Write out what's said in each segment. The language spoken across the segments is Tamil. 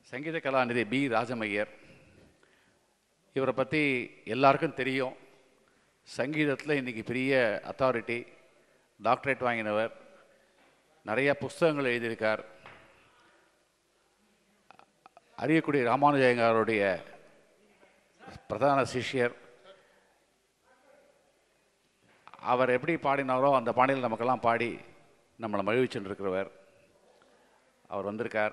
சங்கீத கலாநிதி பி ராஜமையர் இவரை பற்றி எல்லாருக்கும் தெரியும் சங்கீதத்தில் இன்றைக்கி பெரிய அத்தாரிட்டி டாக்டரேட் வாங்கினவர் நிறைய புஸ்தகங்கள் எழுதியிருக்கார் அறியக்கூடிய ராமானுஜயங்காருடைய பிரதான சிஷ்யர் அவர் எப்படி பாடினாரோ அந்த பாணியில் நமக்கெல்லாம் பாடி நம்மளை மகிழ்ச்சின்னு இருக்கிறவர் அவர் வந்திருக்கார்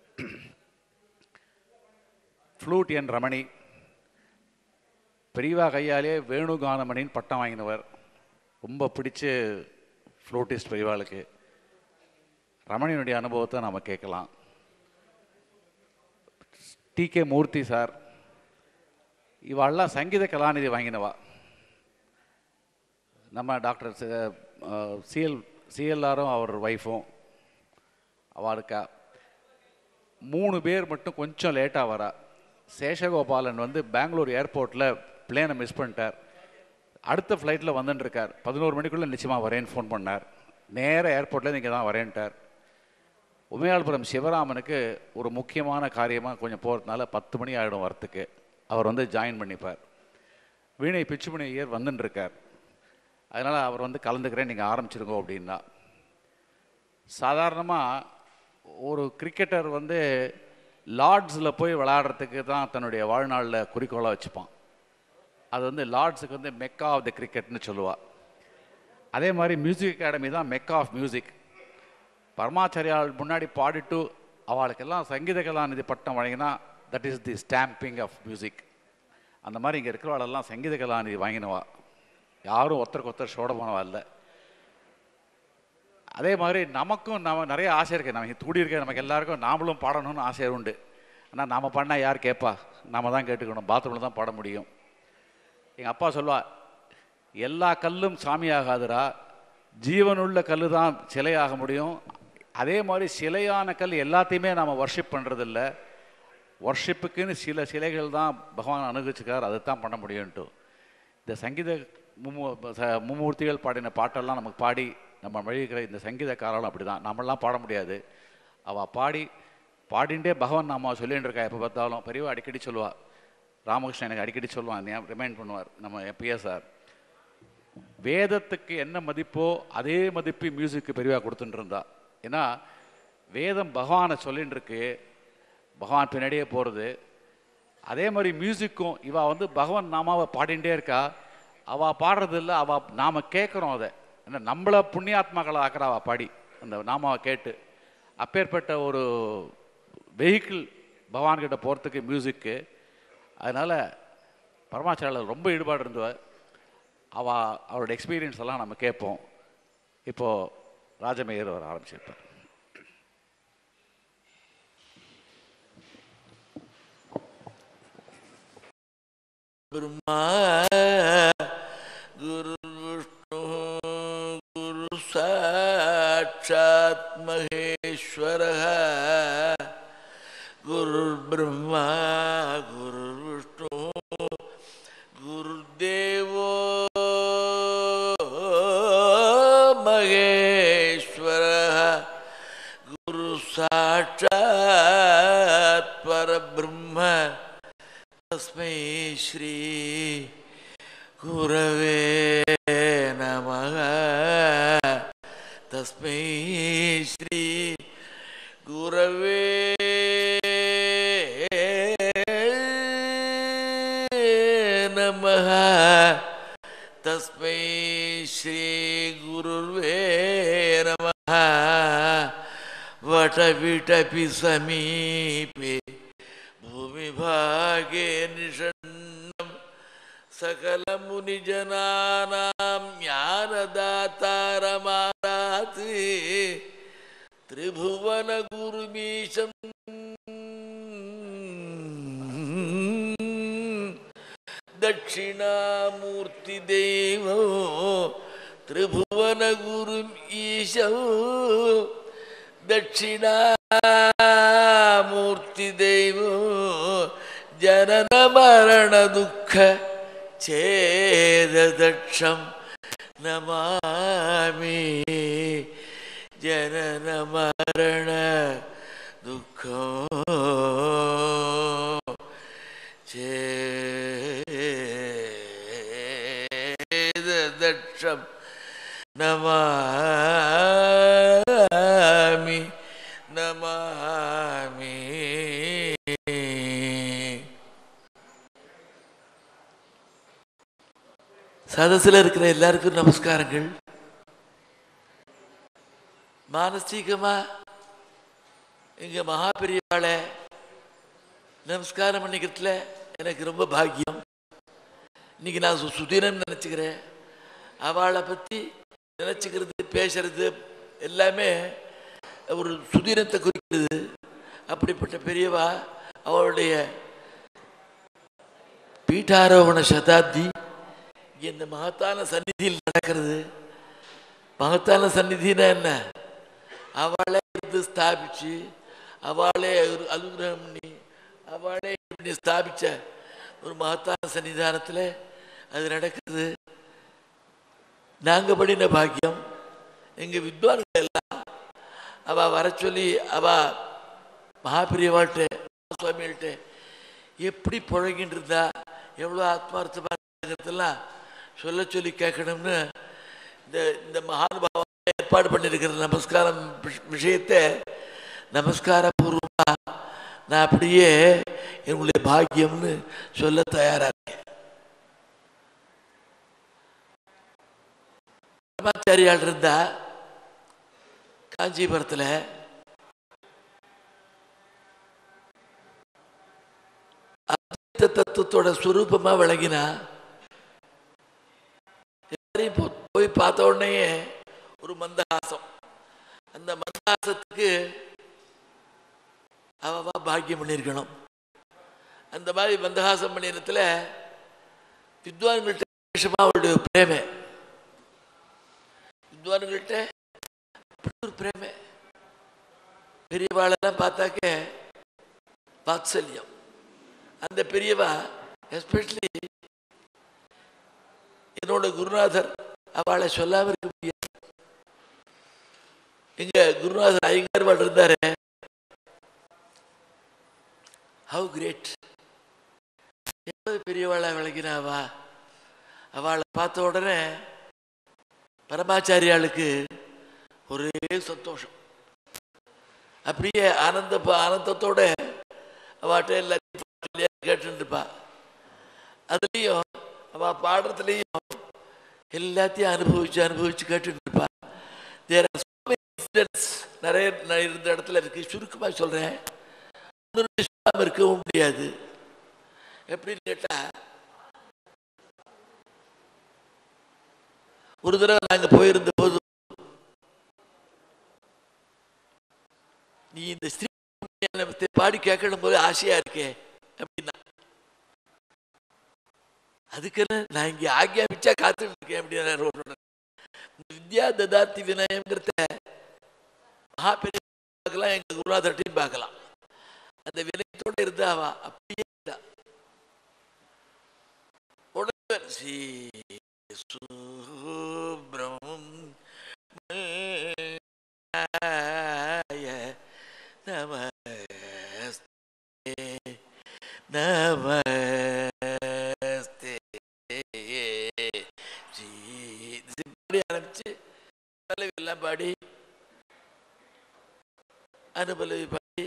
ஃப்ளூட் என் ரமணி பெரியவா கையாலே வேணுகானமணின்னு பட்டம் வாங்கினவர் ரொம்ப பிடிச்ச ஃப்ளூட்டிஸ்ட் பெரியவாளுக்கு ரமணியினுடைய அனுபவத்தை நாம் கேட்கலாம் டி கே மூர்த்தி சார் இவாள்லாம் சங்கீத கலாநிதி வாங்கினவா நம்ம டாக்டர் சிஎல் சிஎல்ஆரும் அவர் ஒய்ஃபும் அவளுக்கா மூணு பேர் மட்டும் கொஞ்சம் லேட்டாக வரா சேஷகோபாலன் வந்து பெங்களூர் ஏர்போர்ட்டில் பிளேனை மிஸ் பண்ணிட்டார் அடுத்த ஃப்ளைட்டில் வந்துட்டுருக்கார் பதினோரு மணிக்குள்ளே நிச்சயமாக வரேன்னு ஃபோன் பண்ணார் நேராக ஏர்போர்ட்டில் இங்கே தான் வரேன்ட்டார் உமையாள்புரம் சிவராமனுக்கு ஒரு முக்கியமான காரியமாக கொஞ்சம் போகிறதுனால பத்து மணி ஆகிடும் வரத்துக்கு அவர் வந்து ஜாயின் பண்ணிப்பார் வீணை பிச்சுமணி ஐயர் வந்துட்டுருக்கார் அதனால் அவர் வந்து கலந்துக்கிறேன் நீங்கள் ஆரம்பிச்சிருங்க அப்படின்னா சாதாரணமாக ஒரு கிரிக்கெட்டர் வந்து லார்ட்ஸில் போய் விளையாடுறதுக்கு தான் தன்னுடைய வாழ்நாளில் குறிக்கோளாக வச்சுப்பான் அது வந்து லார்ட்ஸுக்கு வந்து மெக்கா ஆஃப் த கிரிக்கெட்னு சொல்லுவாள் அதே மாதிரி மியூசிக் அகாடமி தான் மெக்கா ஆஃப் மியூசிக் பரமாச்சாரியால் முன்னாடி பாடிட்டு அவளுக்கெல்லாம் சங்கீத கலாநிதி பட்டம் வழங்கினா that is the stamping of music அந்த மாதிரி இங்கே இருக்கிறவாளெல்லாம் சங்கீத கலாநிதி வாங்கினவா யாரும் ஒருத்தருக்கு ஒருத்தர் சோட போனவா இல்லை அதே மாதிரி நமக்கும் நம்ம நிறைய ஆசை இருக்குது நம்ம தூடி இருக்க நமக்கு எல்லாருக்கும் நாமளும் பாடணும்னு ஆசை உண்டு ஆனால் நாம் பண்ணால் யார் கேட்பா நாம தான் கேட்டுக்கணும் பாத்ரூமில் தான் பாட முடியும் எங்கள் அப்பா சொல்வா எல்லா கல்லும் சாமி ஆகாதுரா ஜீவனுள்ள கல் தான் சிலையாக முடியும் அதே மாதிரி சிலையான கல் எல்லாத்தையுமே நாம் வர்ஷிப் பண்ணுறதில்ல வர்ஷிப்புக்குன்னு சில சிலைகள் தான் பகவான் அனுகிச்சிக்கார் அதை தான் பண்ண முடியும்ட்டு இந்த சங்கீத மும்மூ ச- மும்மூர்த்திகள் பாடின பாட்டெல்லாம் நமக்கு பாடி நம்ம மொழிகிற இந்த சங்கீதக்காரர்களும் அப்படி தான் நம்மளாம் பாட முடியாது அவள் பாடி பாடிண்டே பகவான் நாம சொல்லிட்டு இருக்கா எப்போ பார்த்தாலும் பெரியவா அடிக்கடி சொல்லுவா ராமகிருஷ்ணன் எனக்கு அடிக்கடி சொல்லுவான் ரிமைண்ட் பண்ணுவார் நம்ம பிஎஸ்ஆர் வேதத்துக்கு என்ன மதிப்போ அதே மதிப்பு மியூசிக்கு பெரியவா கொடுத்துட்டு இருந்தா ஏன்னா வேதம் பகவானை சொல்லின்னு இருக்கு பகவான் பின்னாடியே போகிறது அதே மாதிரி மியூசிக்கும் இவ வந்து பகவான் நாமாவை பாடிண்டே இருக்கா அவ பாடுறது இல்லை அவ நாம கேட்குறோம் அதை ஏன்னா நம்மள புண்ணியாத்மாக்களை ஆக்கிறா அவ பாடி அந்த நாமாவை கேட்டு அப்பேற்பட்ட ஒரு வெஹிக்கிள் பகவான்கிட்ட போகிறதுக்கு மியூசிக்கு அதனால் பரமாச்சாரியில் ரொம்ப ஈடுபாடு இருந்தவ அவ அவரோட எக்ஸ்பீரியன்ஸ் எல்லாம் நம்ம கேட்போம் இப்போது ராஜமேயர் அவர் ஆரம்பிச்சிருப்பார் ब्रह्मा गुरुर्विष्णु गुरु साक्षात् महेश्वरः गुरुर्ब्रह्मा गुरुर्विष्णु गुरुर्देवो महेश्वरः गुरु साक्षात् परब्रह्म तस्मै श्री गुरवे नमः तस्मै श्री गुरवे नमः तस्मै श्री गुरुर्वे नमः वटविटपि समीपे भूमिभागे निषण्णं सकलमुनिजनानां ज्ञानदातारमारात् त्रिभुवनगुरुमीशम् दक्षिणामूर्तिदेवो त्रिभुवनगुरुम् ईशौ दक्षिणामूर्तिदेवो जननमरणदुःख छेददक्षं नमामि जननमरण दुःखो தட்சம் நமாமி நமாமி சதசில் இருக்கிற எல்லாருக்கும் நமஸ்காரங்கள் மானசீகமா இங்க மகாபெரியவாளை நமஸ்காரம் பண்ணிக்கிறதுல எனக்கு ரொம்ப பாக்கியம் இன்னைக்கு நான் சு- சுதீரன் நினச்சிக்கிறேன் அவளை பற்றி நினச்சிக்கிறது பேசுறது எல்லாமே ஒரு சுதீரத்தை குறிக்கிறது அப்படிப்பட்ட பெரியவா அவளுடைய பீட்டாரோகண சதாப்தி இங்க இந்த மகத்தான சந்நிதியில் நடக்கிறது மகத்தான சந்நிதினா என்ன அவளே இருந்து ஸ்தாபிச்சு அவளே ஒரு அனுகிரகம் பண்ணி அவளே பண்ணி ஸ்தாபிச்ச ஒரு மகத்தான சன்னிதானத்தில் அது நடக்குது நாங்க படின பாக்கியம் எங்க வித்வான்கள் எல்லாம் அவ வர சொல்லி அவ மகாபிரியவாள்கிட்ட சுவாமிகள்கிட்ட எப்படி புழங்கிட்டு இருந்தா எவ்வளோ ஆத்மார்த்தமாக இருக்கிறதெல்லாம் சொல்ல சொல்லி கேட்கணும்னு இந்த இந்த மகானுபாவம் ஏற்பாடு பண்ணியிருக்கிற நமஸ்காரம் விஷ- விஷயத்தை நமஸ்காரபூர்வமாக நான் அப்படியே என்னுடைய பாக்கியம்னு சொல்ல தயாரா இருக்கேன் பரமாச்சாரியால் இருந்தா காஞ்சிபுரத்தில் அத்வைத தத்துவத்தோட சுரூபமா விளங்கினா எல்லாரையும் போ- போய் பார்த்த உடனே ஒரு மந்தஹாசம் அந்த மந்தஹாசத்துக்கு அவ பாக்கியம் பண்ணியிருக்கணும் அந்த மாதிரி மந்தஹாசம் பண்ணினத்துல வித்வான்கள்ட்ட விசேஷமா அவருடைய பிரேமை வித்வான்கள்ட்ட அப்படி ஒரு பிரேமை பெரியவாளெல்லாம் பார்த்தாக்க வாத்சல்யம் அந்த பெரியவா எஸ்பெஷலி என்னோட குருநாதர் அவளை சொல்லாம இருக்க முடியாது எங்க குருநாதர் ஐயங்கார்வாள் இருந்தாரு ஹவு கிரேட் எவ்வளவு பெரியவாளா விளங்கினாவா அவளை பார்த்த உடனே பரமாச்சாரியாளுக்கு ஒரே சந்தோஷம் அப்படியே ஆனந்த ஆனந்தத்தோட அவட்ட எல்லாத்தையும் கேட்டுட்டு இருப்பா அதுலேயும் அவ பாடுறதுலேயும் எல்லாத்தையும் அனுபவிச்சு அனுபவிச்சு கேட்டுட்டு இருப்பா தேர் இன்சிடென்ட்ஸ் நிறைய ந- இருந்த இடத்துல இருக்கு சுருக்கமாக சொல்றேன் ஒண்ணுமே சொல்லாம இருக்கவும் முடியாது எப்படின்னு கேட்டா ஒரு தடவை நாங்க போயிருந்த போது நீ இந்த ஸ்ரீ பத்தி பாடி கேட்கணும் போது ஆசையா இருக்கே அப்படின்னா அதுக்குன்னு நான் இங்க ஆக்கியாபிச்சா காத்துட்டு இருக்கேன் அப்படின்னு ரோட்டோட வித்யா ததாத்தி வினயம்ங்கிறத மகா பெரியலாம் எங்க குருநாதர்ட்டையும் பார்க்கலாம் அந்த வினயத்தோட இருந்தா அவ அப்படியே இருந்தா உடனே ஸ்ரீ சுப்ரம் நமஸ்தே நமஸ்தே ஸ்ரீ இது பாடி ஆரம்பிச்சு பல்லவி எல்லாம் பாடி அனுபலவி பாடி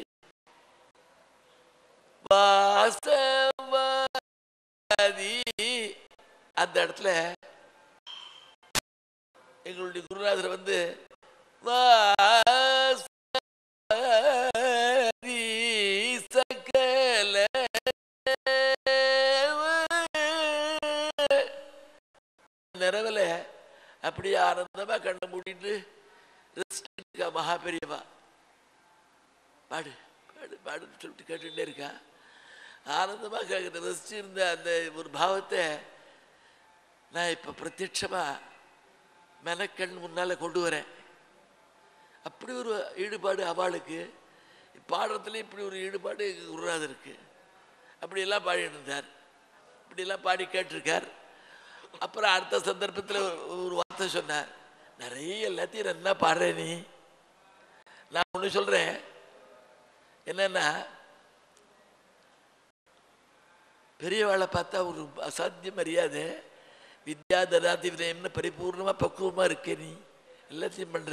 வாசவாதி அந்த இடத்துல எங்களுடைய குருநாதர் வந்து வாசவாதி சகல நிறவில் அப்படியே ஆனந்தமா கண்ணை மூடிட்டு ரெஸ்ட் இருக்கா மகா பெரியவா பாடு பாடு பாடுன்னு சொல்லிட்டு கேட்டுட்டே இருக்கா ஆனந்தமாக கேட்குற ரசிச்சு இருந்த அந்த ஒரு பாவத்தை நான் இப்போ பிரத்யட்சமா மெனக்கண் முன்னால கொண்டு வரேன் அப்படி ஒரு ஈடுபாடு அவளுக்கு பாடுறதுல இப்படி ஒரு ஈடுபாடு எங்க குருநாதருக்கு அப்படியெல்லாம் பாடிட்டு இருந்தார் இப்படியெல்லாம் பாடி கேட்டிருக்கார் அப்புறம் அடுத்த சந்தர்ப்பத்தில் ஒரு வார்த்தை சொன்னார் நிறைய எல்லாத்தையும் நல்லா பாடுற நீ நான் ஒன்று சொல்கிறேன் என்னன்னா பெரியவாளை பார்த்தா ஒரு அசாத்திய மரியாதை வித்யா ததாதி வினயம்னு பரிபூர்ணமா பக்குவமா இருக்க நீ எல்லாத்தையும் பண்ற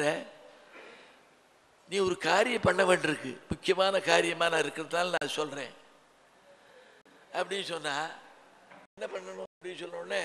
நீ ஒரு காரியம் பண்ண வேண்டியிருக்கு முக்கியமான காரியமா நான் இருக்கிறதுனால நான் சொல்றேன் அப்படின்னு சொன்னா என்ன பண்ணணும் அப்படின்னு சொன்ன உடனே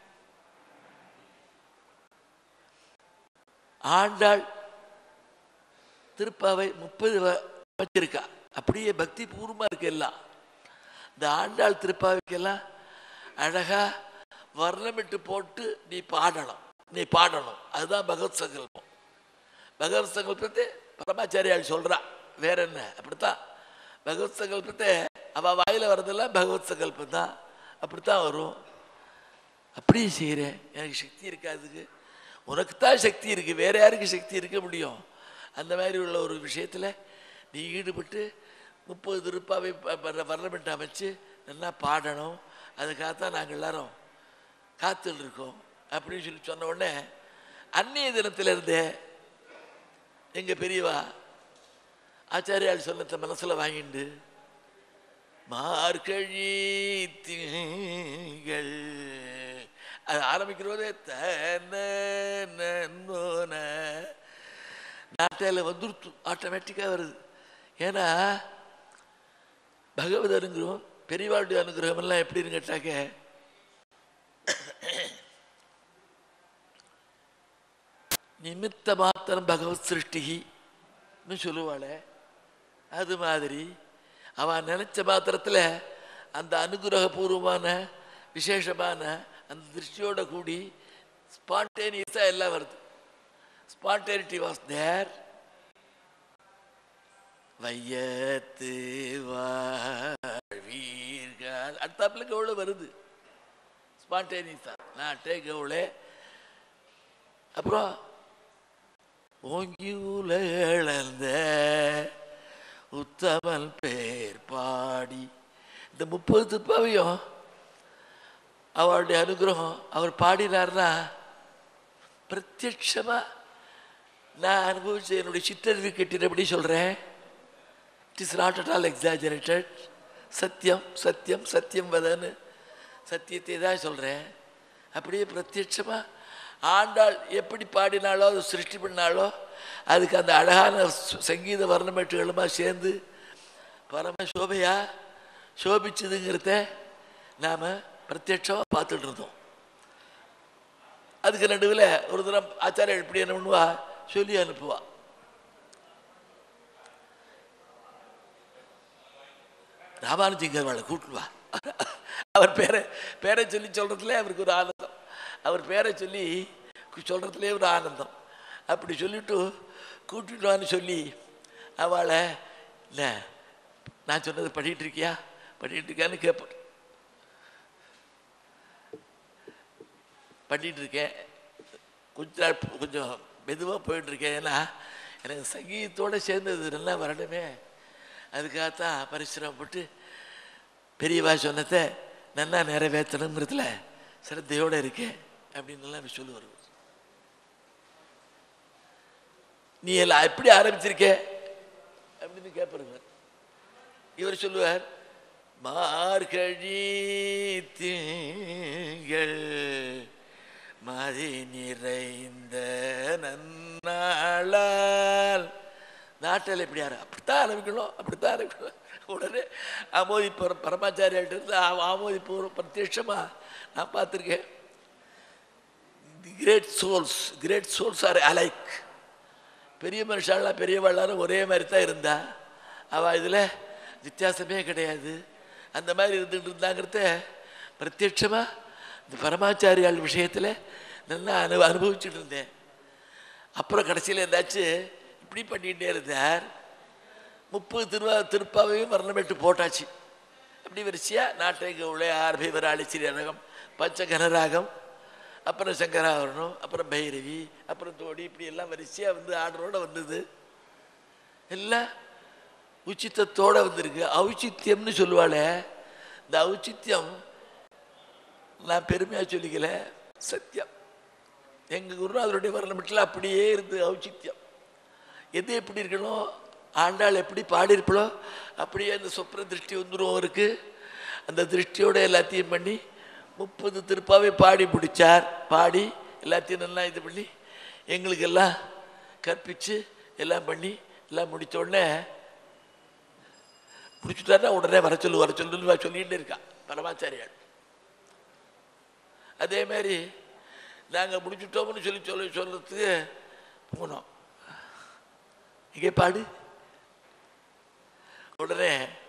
ஆண்டாள் திருப்பாவை முப்பது வச்சிருக்கா அப்படியே பக்தி பூர்வமா இருக்கு எல்லாம் இந்த ஆண்டாள் திருப்பாவைக்கெல்லாம் அழகா வர்ணமிட்டு போட்டு நீ பாடணும் நீ பாடணும் அதுதான் பகவத் சங்கல்பம் பகவத் சங்கல்பத்தை பரமாச்சாரியால் சொல்றா வேற என்ன அப்படித்தான் பகவத் சங்கல்பத்தை அவ வாயில வர்றதெல்லாம் பகவத் சங்கல்பம் தான் அப்படித்தான் வரும் அப்படியே செய்கிறேன் எனக்கு சக்தி இருக்காதுக்கு உனக்கு தான் சக்தி இருக்கு வேற யாருக்கு சக்தி இருக்க முடியும் அந்த மாதிரி உள்ள ஒரு விஷயத்துல நீ ஈடுபட்டு முப்பது திருப்பாவை வர்ணமெண்ட் அமைச்சு நல்லா பாடணும் அதுக்காகத்தான் நாங்கள் எல்லாரும் காத்துட்டு இருக்கோம் அப்படின்னு சொல்லி சொன்ன உடனே அந்நிய தினத்துல இருந்தே எங்க பெரியவா ஆச்சாரியால் சொன்னதை மனசுல வாங்கிண்டு மார்கழி திங்கள் அது ஆரம்பிக்கிறதே தன்னோன நாட்டில் வந்துருத்து ஆட்டோமேட்டிக்காக வருது ஏன்னா பகவத் அனுகிரகம் பெரியவாளுடைய அனுகிரகம் எல்லாம் எப்படின்னு கேட்டாக்க நிமித்த மாத்திரம் பகவத் சிருஷ்டின்னு சொல்லுவாளே அது மாதிரி அவன் நினைச்ச மாத்திரத்தில் அந்த அனுகிரகபூர்வமான விசேஷமான அந்த திருஷ்டியோட கூடி ஸ்பான்டேனியஸாக எல்லாம் வருது ஸ்பான்டேனிட்டி வாஸ் தேர் வையத்து வாழ்வீர்கள் அடுத்தாப்புல கவுளை வருது ஸ்பான்டேனியஸா நாட்டே கவுளே அப்புறம் ஓங்கி உலகளந்த உத்தமல் பேர் பாடி இந்த முப்பது திருப்பாவையும் அவருடைய அனுகிரகம் அவர் பாடினார்னா பிரத்யட்சமா நான் அனுபவிச்ச என்னுடைய சிற்றறிவு கட்டினபடி சொல்றேன் it is not at all exaggerated சத்தியம் சத்தியம் சத்தியம் வதன்னு சத்தியத்தை தான் சொல்றேன் அப்படியே பிரத்யட்சமா ஆண்டாள் எப்படி பாடினாலோ அது சிருஷ்டி பண்ணாலோ அதுக்கு அந்த அழகான ச- சங்கீத வர்ணமேட்டுகளுமா சேர்ந்து பரம சோபையா சோபிச்சதுங்கிறத நாம பிரத்யட்சமாக பார்த்துட்டு இருந்தோம் அதுக்கு நடுவில் ஒரு தரம் ஆச்சாரியர் இப்படி என்ன பண்ணுவா சொல்லி அனுப்புவா ராமானுஜிங்கர்வாளை கூட்டுவா அவர் பேரை பேரை சொல்லி சொல்றதுல அவருக்கு ஒரு ஆனந்தம் அவர் பேரை சொல்லி கு- சொல்றதுலே ஒரு ஆனந்தம் அப்படி சொல்லிட்டு கூட்டிட்டு வான்னு சொல்லி அவளை இல்லை நான் சொன்னது படிக்கிட்டு இருக்கியா படிக்கிட்டு இருக்கியான்னு கேட்பேன் பண்ணிட்டு இருக்கேன் கொஞ்ச நாள் போ- கொஞ்சம் மெதுவாக போயிட்டு இருக்கேன் ஏன்னா எனக்கு சங்கீதத்தோடு சேர்ந்தது நல்லா வரணுமே அதுக்காகத்தான் பரிசிரமப்பட்டு பெரியவா சொன்னதை நல்லா நிறைவேற்றணுங்கிறதுல சிரத்தையோடு இருக்கேன் அப்படின்னு எல்லாம் சொல்லுவார் நீ எல்லாம் எப்படி ஆரம்பிச்சிருக்க அப்படின்னு கேட்பாருங்க இவர் சொல்லுவார் மார்கழி திங்கள் மதி நிறைந்த நன்னாளால் நாட்டில் எப்படி யாரு அப்படித்தான் ஆரம்பிக்கணும் அப்படித்தான் ஆரம்பிக்கணும் உடனே ஆமோதி பர- பரமாச்சாரியால்ட்ட இருந்து ஆ- ஆமோதி பூர்வம் பிரத்யட்சமா நான் பார்த்துருக்கேன் great souls great souls are alike பெரிய மனுஷாலாம் பெரியவாளாரும் ஒரே மாதிரி தான் இருந்தா அவள் இதில் வித்தியாசமே கிடையாது அந்த மாதிரி இருந்துட்டு இருந்தாங்கிறத பிரத்யட்சமாக இந்த பரமாச்சாரியால் விஷயத்தில் நல்லா அனு அனுபவிச்சுட்டு இருந்தேன் அப்புறம் கடைசியில் இருந்தாச்சும் இப்படி பண்ணிகிட்டே இருந்தார் முப்பது திருவா திருப்பாவையும் வர்ணமிட்டு போட்டாச்சு அப்படி வரிசையாக நாட்டை கவுளை ஆர்பி வராளி ஸ்ரீரகம் பஞ்சகனராகம் அப்புறம் சங்கராவரணம் அப்புறம் பைரவி அப்புறம் தோடி இப்படி எல்லாம் வரிசையாக வந்து ஆர்டரோட வந்தது எல்லாம் உச்சித்தத்தோட வந்திருக்கு ஔச்சித்யம்னு சொல்லுவாளே இந்த ஔச்சித்யம் நான் பெருமையாக சொல்லிக்கல சத்தியம் எங்கள் குருநாதருடைய வர்ணமிட்டில் அப்படியே இருந்து ஔச்சித்யம் எது எப்படி இருக்கணும் ஆண்டாள் எப்படி பாடியிருப்பளோ அப்படியே அந்த சொப்ன திருஷ்டி வந்துடும் அவருக்கு அந்த திருஷ்டியோட எல்லாத்தையும் பண்ணி முப்பது திருப்பாவை பாடி முடிச்சார் பாடி எல்லாத்தையும் நல்லா இது பண்ணி எங்களுக்கெல்லாம் கற்பிச்சு எல்லாம் பண்ணி எல்லாம் முடிச்ச உடனே முடிச்சுட்டாருன்னா உடனே வர சொல்லு வர சொல்லுன்னு சொல்லிட்டு இருக்கான் பரமாச்சாரியார் அதே மாதிரி நாங்கள் முடிச்சுட்டோம்னு சொல்லி சொல்ல சொல்றதுக்கு போனோம் இங்கே பாடு உடனே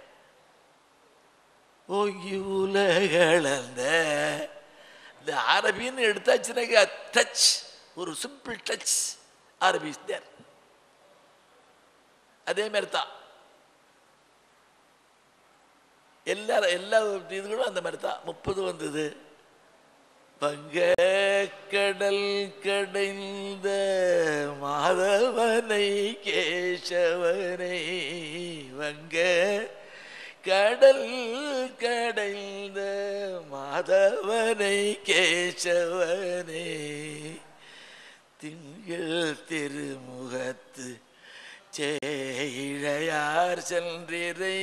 ஓங்கி உலகளந்த இந்த அரபின்னு எடுத்தாச்சுனாக்க டச் ஒரு simple touch Arabhi is there அதே மாதிரி தான் எல்லா எல்லா இதுகளும் அந்த மாதிரி தான் முப்பது வந்தது வங்க கடல் கடைந்த மாதவனை கேசவனை வங்க கடல் கடைந்த மாதவனை கேசவனை திங்கள் திருமுகத்து சேழையார் சென்றிரை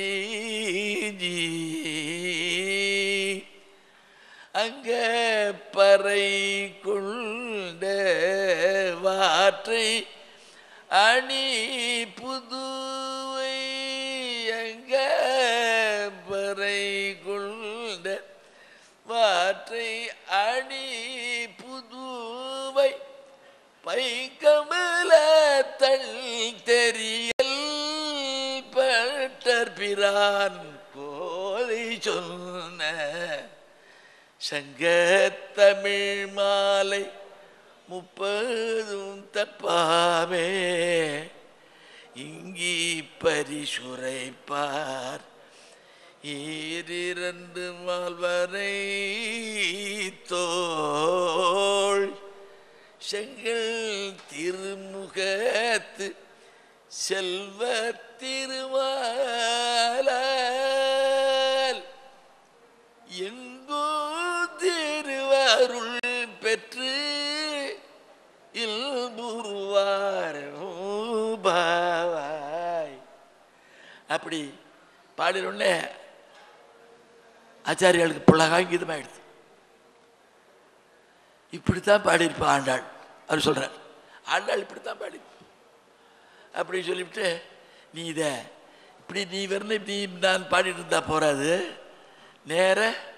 அங்க பறை கொண்ட வாற்றை அணி புதுவை அங்க பறை கொண்ட வாற்றை அணி புதுவை பைக்கமல தள் தெரியல் பட்டர் பிரான் கோலை சொன்ன சங்கத்தமிழ் மாலை முப்பதும் தப்பாமே இங்கி பரிசுரைப்பார் ஈரிரண்டு மால்வரை தோள் செங்கல் திருமுகத்து செல்வ திருமாலால் எங்கோ திருவருள் பெற்று இல்புருவாய் அப்படி பாடினோடனே ஆச்சாரியாளுக்கு புலகாங்கிதமாயிடுது இப்படித்தான் பாடியிருப்பா ஆண்டாள் அவர் சொல்றார் ஆண்டாள் இப்படித்தான் பாடி அப்படின்னு சொல்லிவிட்டு நீ இதை இப்படி நீ வரணும் இப்படி நான் பாடிட்டு இருந்தா போறாது நேர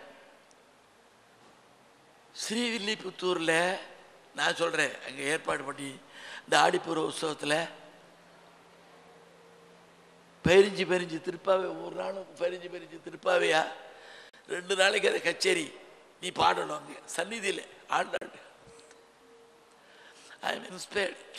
ஸ்ரீவில்லிபுத்தூரில் நான் சொல்கிறேன் அங்கே ஏற்பாடு பண்ணி இந்த ஆடிப்பூர உற்சவத்தில் பயிரிஞ்சு பயிரிஞ்சு திருப்பாவை ஒரு நாளும் பயிரிஞ்சு பயிரிஞ்சு திருப்பாவையா ரெண்டு நாளைக்கு அதை கச்சேரி நீ பாடணும் அங்கே சந்நிதியில் ஆண்டாள் ஐ எம் இன்ஸ்பயர்ட்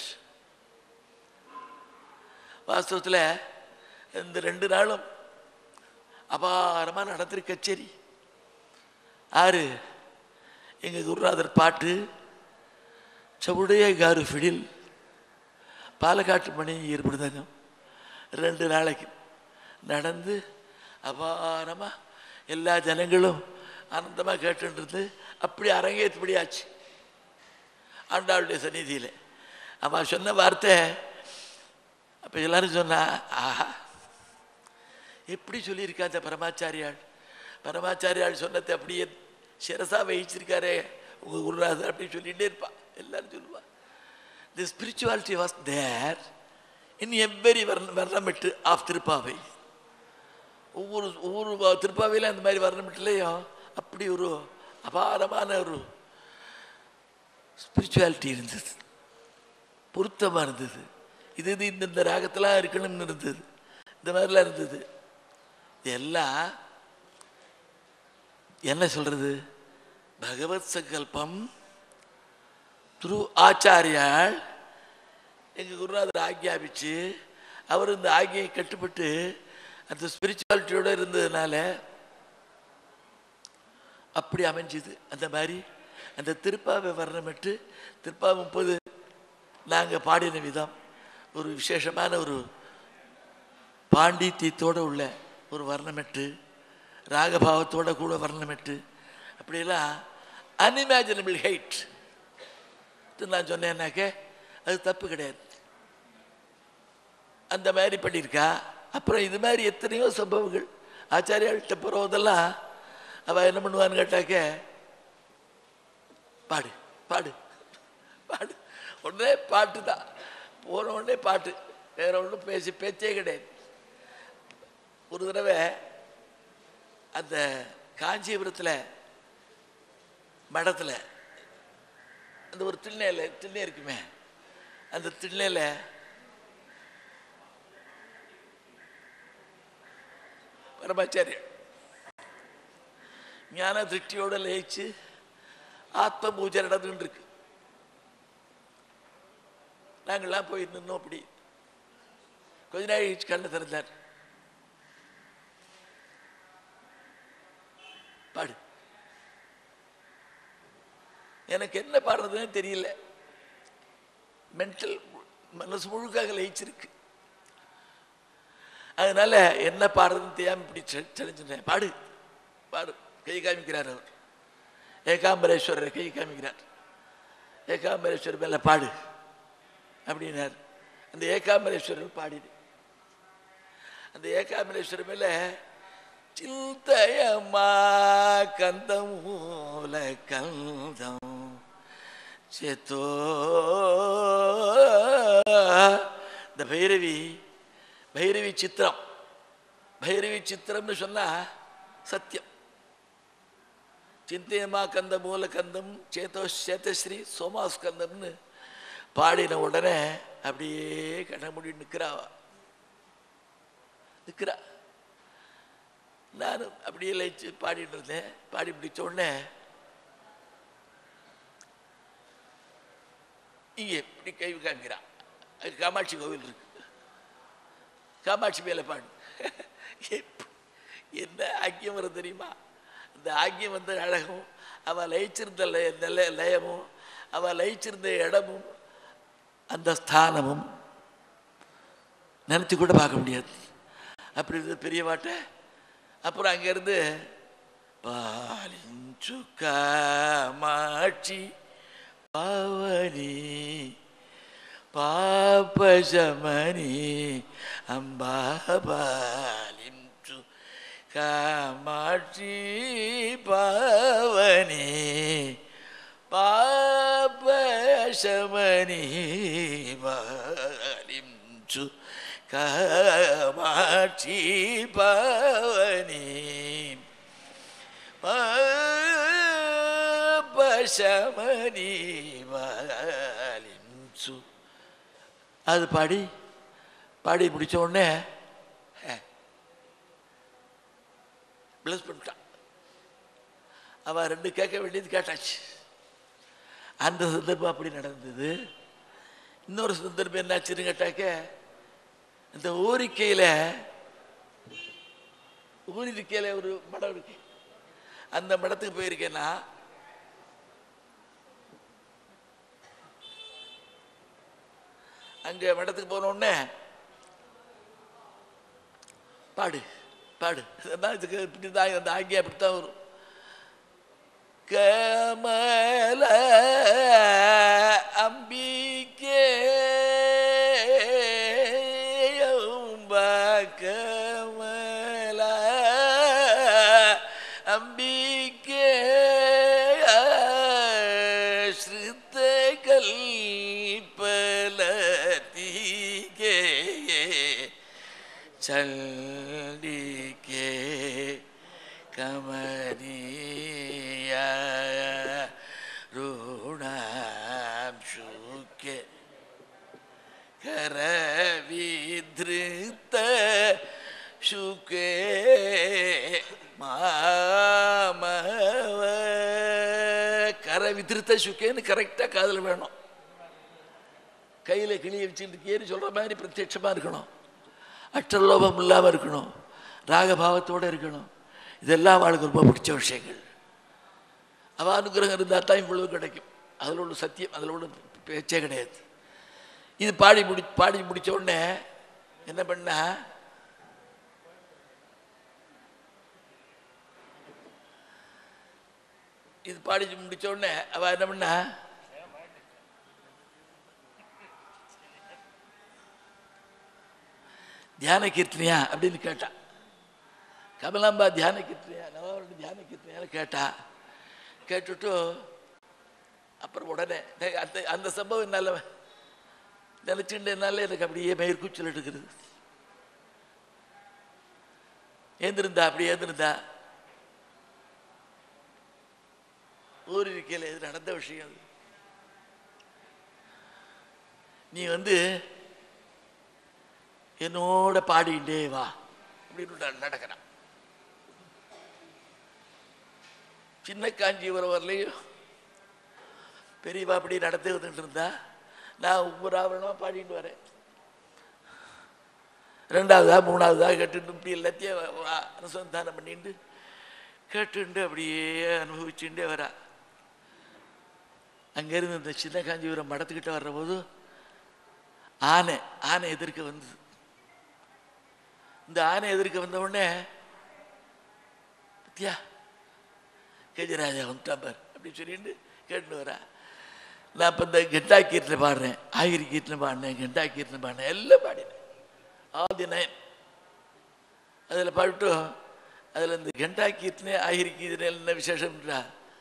வாஸ்தவத்தில் இந்த ரெண்டு நாளும் அபாரமாக நடத்துகிற கச்சேரி ஆறு எங்கள் குருநாதர் பாட்டு சவுடைய காரு ஃபிடில் பாலக்காட்டு மணி ஏற்படுதாங்க ரெண்டு நாளைக்கு நடந்து அபாரமாக எல்லா ஜனங்களும் ஆனந்தமாக கேட்டுன்றது அப்படி அரங்கேற்றபடியாச்சு ஆண்டாளுடைய சந்நிதியில் அம்மா சொன்ன வார்த்தை அப்போ எல்லாரும் சொன்னா ஆஹா எப்படி சொல்லியிருக்கா அந்த பரமாச்சாரியாள் பரமாச்சாரியாள் சொன்னதை அப்படியே சிரசா வகிச்சிருக்காரே உங்கள் குருநாதர் அப்படின்னு சொல்லிகிட்டே இருப்பா எல்லாரும் சொல்லுவா the spirituality was there in every வர்ணமிட்டு ஆஃப் திருப்பாவை ஒவ்வொரு ஒவ்வொரு வ- திருப்பாவையிலும் அந்த மாதிரி வர்ணமிட்டுலையும் அப்படி ஒரு அபாரமான ஒரு ஸ்பிரிச்சுவாலிட்டி இருந்தது பொருத்தமாக இருந்தது இது இது இந்த இந்த ராகத்தெல்லாம் இருக்கணும்னு இருந்தது இந்த மாதிரிலாம் இருந்தது இது எல்லாம் என்ன சொல்றது பகவத் சங்கல்பம் துரு ஆச்சாரியால் எங்கள் குருநாதர் ஆக்ஞாபிச்சு அவர் இந்த ஆக்ஞையை கட்டுப்பட்டு அந்த ஸ்பிரிச்சுவாலிட்டியோட இருந்ததுனால அப்படி அமைஞ்சுது அந்த மாதிரி அந்த திருப்பாவை வர்ணமிட்டு திருப்பா முப்பது நாங்கள் பாடின விதம் ஒரு விசேஷமான ஒரு பாண்டித்தியத்தோட உள்ள ஒரு வர்ணமிட்டு ராகபாவத்தோட கூட வர்ணமிட்டு அப்படியெல்லாம் அன்இமேஜினபிள் ஹைட் நான் சொன்னேன்னாக்க அது தப்பு கிடையாது அந்த மாதிரி பண்ணியிருக்கா அப்புறம் இது மாதிரி எத்தனையோ சம்பவங்கள் ஆச்சாரியாள்கிட்ட போகிறதெல்லாம் அவள் என்ன பண்ணுவான்னு கேட்டாக்க பாடு பாடு பாடு உடனே பாட்டு தான் போன உடனே பாட்டு வேற ஒன்றும் பேசி பேச்சே கிடையாது ஒரு தடவை அந்த காஞ்சிபுரத்தில் மடத்தில் அந்த ஒரு திண்ணையில் திண்ணை இருக்குமே அந்த திண்ணையில் பரமாச்சாரியர் ஞான திருஷ்டியோட லயிச்சு ஆத்ம பூஜை நடந்துட்டு இருக்கு நாங்கள்லாம் போய் நின்னோம் அப்படி கொஞ்ச நேரம் கழிச்சு கண்ணை திறந்தார் பாடு எனக்கு என்ன பாடுறதுன்னு தெரியல மென்டல் மனசு முழுக்காக லயிச்சிருக்கு அதனால என்ன பாடுறதுன்னு தெரியாம இப்படி செழிஞ்சுட்டேன் பாடு பாடு கை காமிக்கிறார் அவர் ஏகாம்பரேஸ்வரர் கை காமிக்கிறார் ஏகாம்பரேஸ்வரர் மேல பாடு அப்படின்னார் அந்த ஏகாம்பரேஸ்வரர் பாடிடு அந்த ஏகாம்பரேஸ்வரர் மேல சிந்தயமா கந்தம் மூல கந்தம் சேத்தோ இந்த பைரவி பைரவி சித்திரம் பைரவி சித்திரம்னு சொன்னா சத்தியம் சிந்தையமா கந்த மூல கந்தம் சேத்தோ சேத்தஸ்ரீ சோமாஸ்கந்தம்னு பாடின உடனே அப்படியே கண்ண மூடி நிற்கிறாவா நிற்கிறா நானும் அப்படியே லயிச்சு பாடிட்டு இருந்தேன் பாடி முடிச்ச உடனே இங்கே இப்படி கை காமிக்கிறான் அது காமாட்சி கோவில் இருக்கு காமாட்சி மேலே பாடு எப்ப- என்ன ஆக்கியம் வரும் தெரியுமா அந்த ஆக்கியம் வந்த அழகும் அவள் லயிச்சிருந்த லய நில லயமும் அவள் லயிச்சிருந்த இடமும் அந்த ஸ்தானமும் நினச்சி கூட பார்க்க முடியாது அப்படி இருந்தது பெரியவாட்ட அப்புறம் அங்கேருந்து பாலிஞ்சு காமாட்சி பாவனி பாபசமணி அம்பாபாலிஞ்சு காமாட்சி பாவனி பாபசமணி பாலிஞ்சு காமாட்சி பாவனி பாபசமணி வாலிம்சு அது பாடி பாடி முடிச்ச உடனே பிளஸ் பண்ணிட்டான் அவன் ரெண்டு கேட்க வேண்டியது கேட்டாச்சு அந்த சந்தர்ப்பம் அப்படி நடந்தது இன்னொரு சந்தர்ப்பம் என்னாச்சுன்னு கேட்டாக்க இந்த ஊரிக்கையில் ஊரிக்கையில் ஒரு மடம் இருக்கு அந்த மடத்துக்கு போயிருக்கேன்னா அங்க மடத்துக்கு போன உடனே பாடு பாடு அதான் இதுக்கு இப்படி தான் அந்த ஆங்கியா அப்படித்தான் வரும் கமல அம்பிகே அம்பா கமல அம்பிகே ஸ்ருத கல்பலதிகே சண்டிகே கமனிய ருணாம்சுக்கே கரவிதிருத்த சுகே மாமவ கரவிதிருத்த சுக்கேன்னு கரெக்டாக காதில் வேணும் கையில் கிளியை வச்சுட்டு ஏறி சொல்கிற மாதிரி பிரத்யட்சமாக இருக்கணும் அற்றலோபம் இல்லாமல் இருக்கணும் ராகபாவத்தோடு இருக்கணும் இதெல்லாம் அவளுக்கு ரொம்ப பிடிச்ச விஷயங்கள் அவ அனுகிரகம் இருந்தால் தான் இவ்வளவு கிடைக்கும் அதில் உள்ள சத்தியம் அதில் உள்ள பேச்சே கிடையாது இது பாடி முடி பாடி முடிச்ச உடனே என்ன பண்ணா இது பாடி முடிச்ச உடனே அவ என்ன பண்ணா தியான கீர்த்தனையா அப்படின்னு கேட்டா கமலாம்பா தியான கீர்த்தனையா நவாவரணி தியான கீர்த்தனையான்னு கேட்டா கேட்டுட்டு அப்புறம் உடனே டேய், அந்த அந்த சம்பவம் என்னால் நினச்சிட்டு என்னால் எனக்கு அப்படியே மயிர்கூச்சல் எடுக்கிறது ஏந்திருந்தா அப்படி ஏந்திருந்தா ஊர் இருக்கையில் இது நடந்த விஷயம் அது நீ வந்து என்னோட பாடிண்டே வா அப்படின்னு நட- நடக்கிறான் சின்ன காஞ்சிபுரம் வரலையும் பெரியவா அப்படி நடத்தி வந்துட்டு இருந்தா நான் ஒவ்வொரு ஆவரணமாக பாடிட்டு வரேன் ரெண்டாவதா மூணாவதா கேட்டுட்டு இப்படி எல்லாத்தையும் வ- வ- அனுசந்தானம் பண்ணிட்டு கேட்டுண்டு அப்படியே அனுபவிச்சுட்டே வரா அங்கேருந்து இந்த சின்ன காஞ்சிபுரம் மடத்துக்கிட்ட வர்றபோது ஆனை ஆனை எதிர்க்க வந்தது இந்த ஆனை எதிர்க்க வந்த உடனே பத்தியா கஜராஜா வந்துட்டான் பார் அப்படி சொல்லிட்டு கேட்டுன்னு வரா நான் இப்போ இந்த கெண்டா கீர்த்தனை பாடுறேன் ஆகிரி கீர்த்தனை பாடினேன் கெண்டா கீர்த்தனை பாடினேன் எல்லாம் பாடினேன் ஆல் தி நைன் அதில் பாடிட்டு அதில் இந்த கெண்டா கீர்த்தனை ஆகிரி கீர்த்தனை என்ன விசேஷம்ன்றா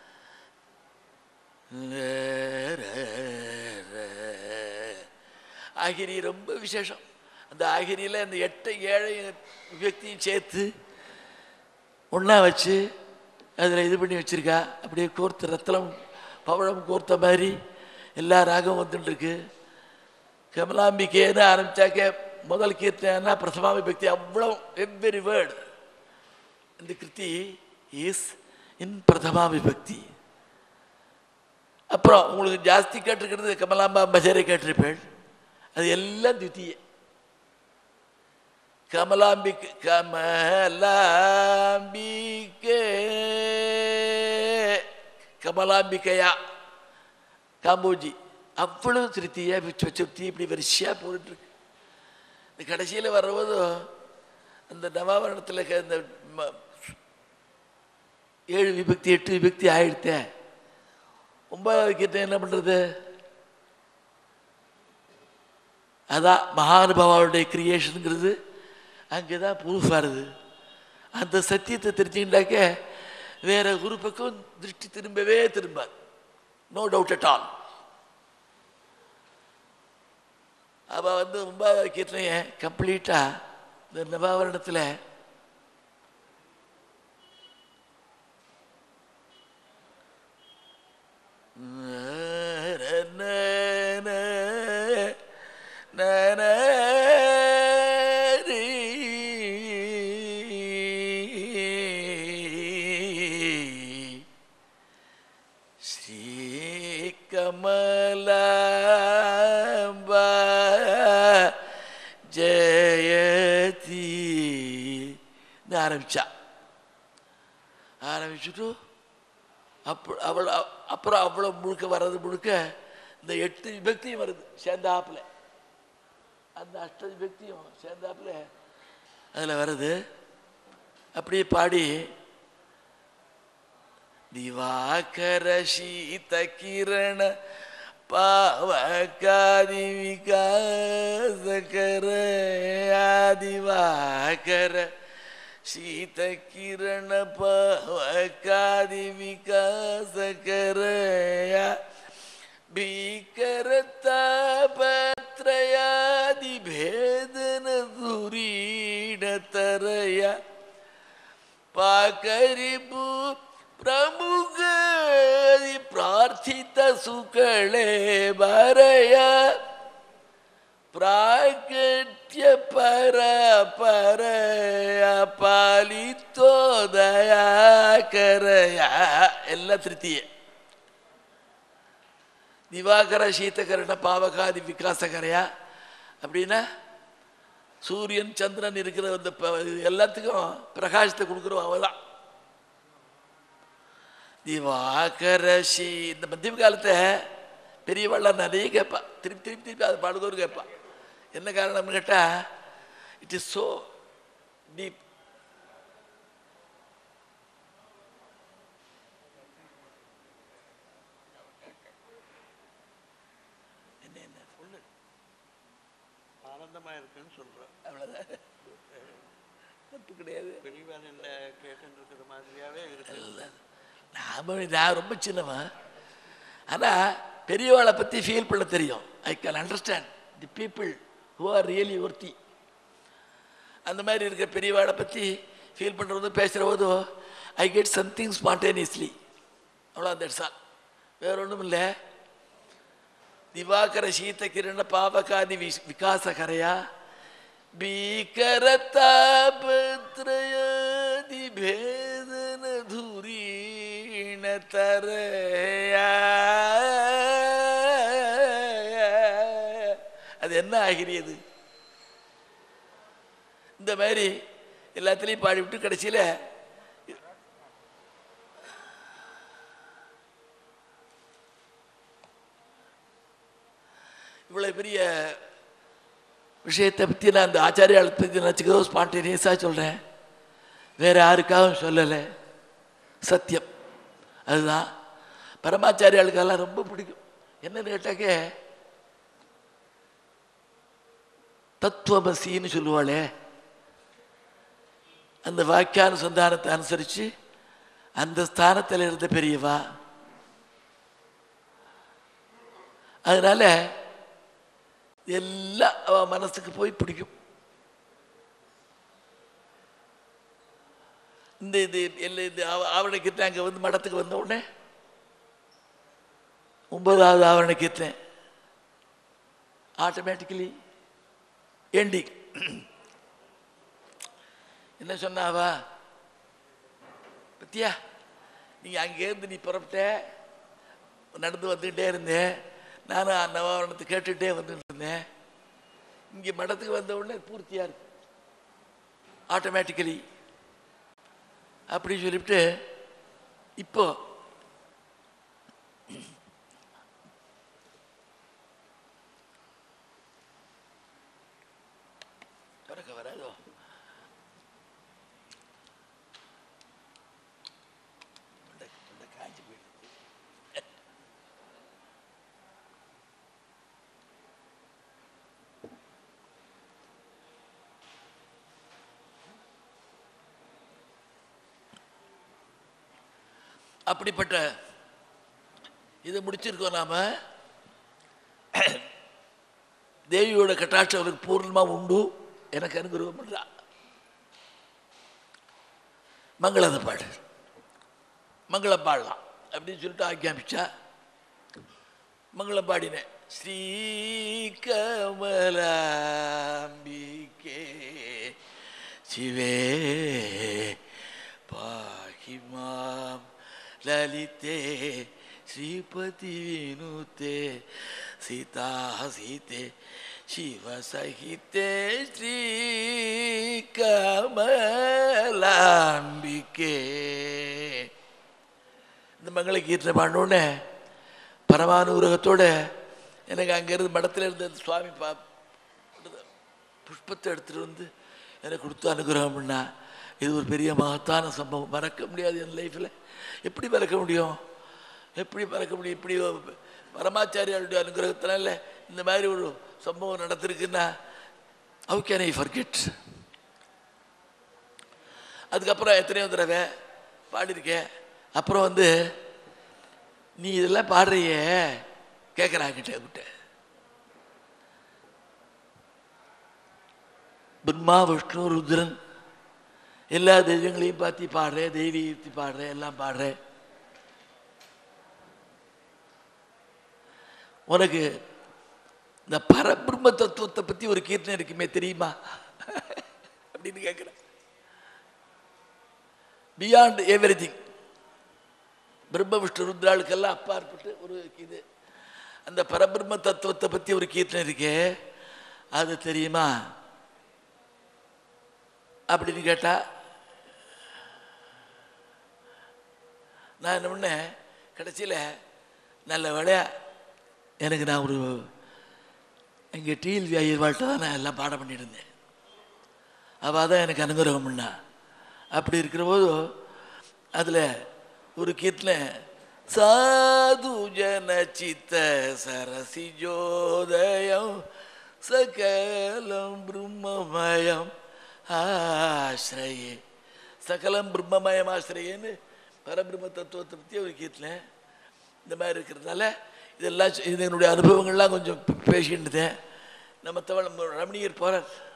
ஆகிரி ரொம்ப விசேஷம் அந்த ஆகிரியில் அந்த எட்டு ஏழை வியக்தியும் சேர்த்து ஒன்றா வச்சு அதில் இது பண்ணி வச்சிருக்கா அப்படியே கோர்த்து ரத்தனம் பவழம் கோர்த்த மாதிரி எல்லா ராகம் வந்துட்டுருக்கு கமலாம்பிகேன்னு ஆரம்பிச்சாக்க முதல் கீர்த்தனா பிரசமாமி பக்தி அவ்வளோ எவ்வரி வேர்டு இந்த கிருத்தி இஸ் இன் பிரதமா விபக்தி அப்புறம் உங்களுக்கு ஜாஸ்தி கேட்டிருக்கிறது கமலாம்பா பஜரை கேட்டிருப்பேள் அது எல்லாம் தித்திய கமலாம்பிக் கமலாம்பிகே கமலாம்பிகையா காம்போஜி அவ்வளவு திருப்தியா சுத்தி இப்படி வரிசையாக போட்டுருக்கு இந்த கடைசியில் வர்றபோது அந்த நவாவரணத்தில் இந்த ம- ஏழு விபக்தி எட்டு விபக்தி ஆயிடுத்தே ஒன்பதாவது கிட்ட என்ன பண்ணுறது அதான் மகானுபாவோடைய கிரியேஷனுங்கிறது அங்கே தான் ப்ரூஃப் வருது அந்த சத்தியத்தை தெரிஞ்சுக்கிட்டாக்க வேற ஒரு பக்கம் திருஷ்டி திரும்பவே திரும்பாது நோ டவுட் அட் ஆல் அவள் வந்து ஒன்பதாவது கீர்த்தனைய கம்ப்ளீட்டாக இந்த நவாவரணத்தில் ஸ்ரீகமலாம்பா ஜெயதி ஆரம்பிச்சா ஆரம்பிச்சுட்டு அப்போ அவள் அ- அப்புறம் அவ்வளோ முழுக்க வர்றது முழுக்க இந்த எட்டு விபக்தியும் வருது சேர்ந்தாப்புல அந்த அஷ்ட விபக்தியும் சேர்ந்தாப்புல அதில் வருது அப்படியே பாடி திவாகர சீத கிரண பாவகாதி விகாசகர திவாகர சீத கிரண பாவகாதி விகாசகர ಭೀಕರತಾಪತ್ರಯಾದಿ ಭೇದನ ಧುರೀಡತರಯ ಪಾಕರಿಬು ಪ್ರಮುಖ ಪ್ರಾರ್ಥಿತ ಸುಕಳೆ ಬರಯ ಪ್ರಾಕಟ್ಯ ಪರ ಪರಯ ಪಾಲಿತೋ ದಯಾಕರಯ ಎಲ್ಲ ತೃತೀಯ திவாகர சீத்தகரண பாவகாதி விகாசகரையா அப்படின்னா சூரியன் சந்திரன் இருக்கிற அந்த ப- எல்லாத்துக்கும் பிரகாசத்தை கொடுக்குறோம் அவதான் திவாகர ஷீ இந்த மத்திய காலத்தை பெரியவாள்லாம் நிறைய கேட்பா திருப்பி திருப்பி திருப்பி அதை பாடுதோறு கேட்பா என்ன காரணம்னு கேட்டால் இட் இஸ் ஸோ டீப் என்ன என்ன சொல்லு ஆனந்தமா இருக்குன்னு சொல்றேன் அவ்வளோதான் தப்பு கிடையாது பெரியவன் என்ன கேட்டுன்னு இருக்கிற மாதிரியாவே இருக்கு அதுதான். நாம நான் ரொம்ப சின்னவன் ஆனால் பெரியவாளை பற்றி ஃபீல் பண்ண தெரியும் I can understand the people who are really worthy அந்த மாதிரி இருக்கிற பெரியவாளை பற்றி ஃபீல் பண்ணுறது பேசுகிற போதோ ஐ கெட் சம்திங் ஸ்பான்டேனியஸ்லி அவ்வளோ தட்ஸ் ஆல் வேற ஒன்றும் இல்லை ದಿವಾಕರ ಶೀತ ಕಿರಣ ಪಾವಕಾದಿ ವಿ ವಿಕಾಸ ಕರೆಯ ಭೀಕರತಾಪತ್ರಯಾದಿ ಭೇದನ ಧುರೀಣ ತರಯ அது என்ன ஆகிரியது இந்த மாதிரி எல்லாத்துலேயும் பாடிவிட்டு கடைசியில் இவ்வளோ பெரிய விஷயத்தை பற்றி நான் அந்த ஆச்சாரியால் பற்றி நினச்சிக்கோ ஸ்பான்டேனியஸாக சொல்கிறேன் வேற யாருக்காகவும் சொல்லலை சத்தியம் அதுதான் பரமாச்சாரியாளுக்கெல்லாம் ரொம்ப பிடிக்கும் என்னன்னு கேட்டாக்க தத்துவமசின்னு சொல்லுவாளே அந்த வாக்கியானுசந்தானத்தை அனுசரித்து அந்த ஸ்தானத்தில் இருந்த பெரியவா அதனால எல்லாம் அவ மனசுக்கு போய் பிடிக்கும் இந்த இது எல்லாம் இது ஆவ- ஆவண கீர்த்தனை அங்கே வந்து மடத்துக்கு வந்த உடனே ஒன்பதாவது ஆவண கீர்த்தனை ஆட்டோமேட்டிக்கலி எண்டிங் என்ன சொன்னாவா பத்தியா நீங்கள் அங்கேருந்து நீ புறப்பட்ட நடந்து வந்துக்கிட்டே இருந்தேன் நானும் நவாவரணத்தை கேட்டுகிட்டே வந்துட்டு இருந்தேன் இங்கே மடத்துக்கு வந்த உடனே பூர்த்தியாக இருக்கு ஆட்டோமேட்டிக்கலி அப்படி சொல்லிவிட்டு இப்போ திறக்க வராதோ தொண்டை தொண்டை காய்ச்சி போயிடுது அப்படிப்பட்ட இதை முடிச்சிருக்கோம் நாம தேவியோட கட்டாட்சம் அவருக்கு பூர்ணமாக உண்டு எனக்கு அனுகிரகம் பண்றா மங்களத்தை பாடு மங்களம் பாடலாம் அப்படின்னு சொல்லிட்டு ஆக்கியாமிச்சா மங்களம் பாடினேன் ஸ்ரீ கமலாம்பிகே சிவே பாகி மாம் லலிதே ஸ்ரீபதி வினுதே சீதா சீதே சிவசகிதே ஸ்ரீ கமலாம்பிகே இந்த மங்கள கீர்த்தனை பாடினோடனே பரமானுகிரகத்தோட எனக்கு அங்கேருந்து மடத்தில் இருந்த அந்த சுவாமி பா புஷ்பத்தை எடுத்துகிட்டு வந்து எனக்கு கொடுத்து அனுகிரகம் பண்ணா இது ஒரு பெரிய மகத்தான சம்பவம் மறக்க முடியாது என் லைஃப்பில் எப்படி மறக்க முடியும் எப்படி மறக்க முடியும் இப்படி ஒரு பரமாச்சாரியாருடைய அனுகிரகத்தினால இந்த மாதிரி ஒரு சம்பவம் நடந்திருக்குன்னா ஹவு கேன் ஐ ஃபர்கெட் அதுக்கப்புறம் எத்தனையோ தடவை பாடியிருக்கேன் அப்புறம் வந்து நீ இதெல்லாம் பாடுறியே கேட்குறாங்கிட்ட விட்ட பிரம்மா விஷ்ணு ருத்ரன் எல்லா தெய்வங்களையும் பார்த்து பாடுறேன் தெய்வீகத்தை பாடுறேன் எல்லாம் பாடுறேன் உனக்கு இந்த பரபிரம்ம தத்துவத்தை பற்றி ஒரு கீர்த்தனை இருக்குமே தெரியுமா அப்படின்னு கேட்குறேன் பியாண்ட் எவ்ரி திங் பிரம்ம விஷ்ணு ருத்ராளுக்கெல்லாம் அப்பாற்பட்டு ஒரு இது அந்த பரபிரம்ம தத்துவத்தை பற்றி ஒரு கீர்த்தனை இருக்கே அது தெரியுமா அப்படின்னு கேட்டா நான் என்ன பண்ணேன் கடைசியில் நல்ல வேலையா எனக்கு நான் ஒரு இங்கே டிஎல்வி ஐயர்வாள்கிட்ட தான் நான் எல்லாம் பாடம் பண்ணிட்டு இருந்தேன் அவள் தான் எனக்கு அனுகிரகம் பண்ணா அப்படி இருக்கிற போது அதில் ஒரு கீர்த்தனை சாது ஜன சித்த சரசி ஜோதயம் சகலம் பிரம்மமயம் ஆசிரயே சகலம் பிரம்மமயம் ஆசிரியன்னு பரபிரம்ம தத்துவத்தை பற்றி ஒரு கீர்த்தனை இந்த மாதிரி இருக்கிறதுனால இதெல்லாம் சொ- இது என்னுடைய அனுபவங்கள்லாம் கொஞ்சம் பே- பேசிட்டு இருந்தேன் நம்ம தமிழ் ரமணியர் போகிறார்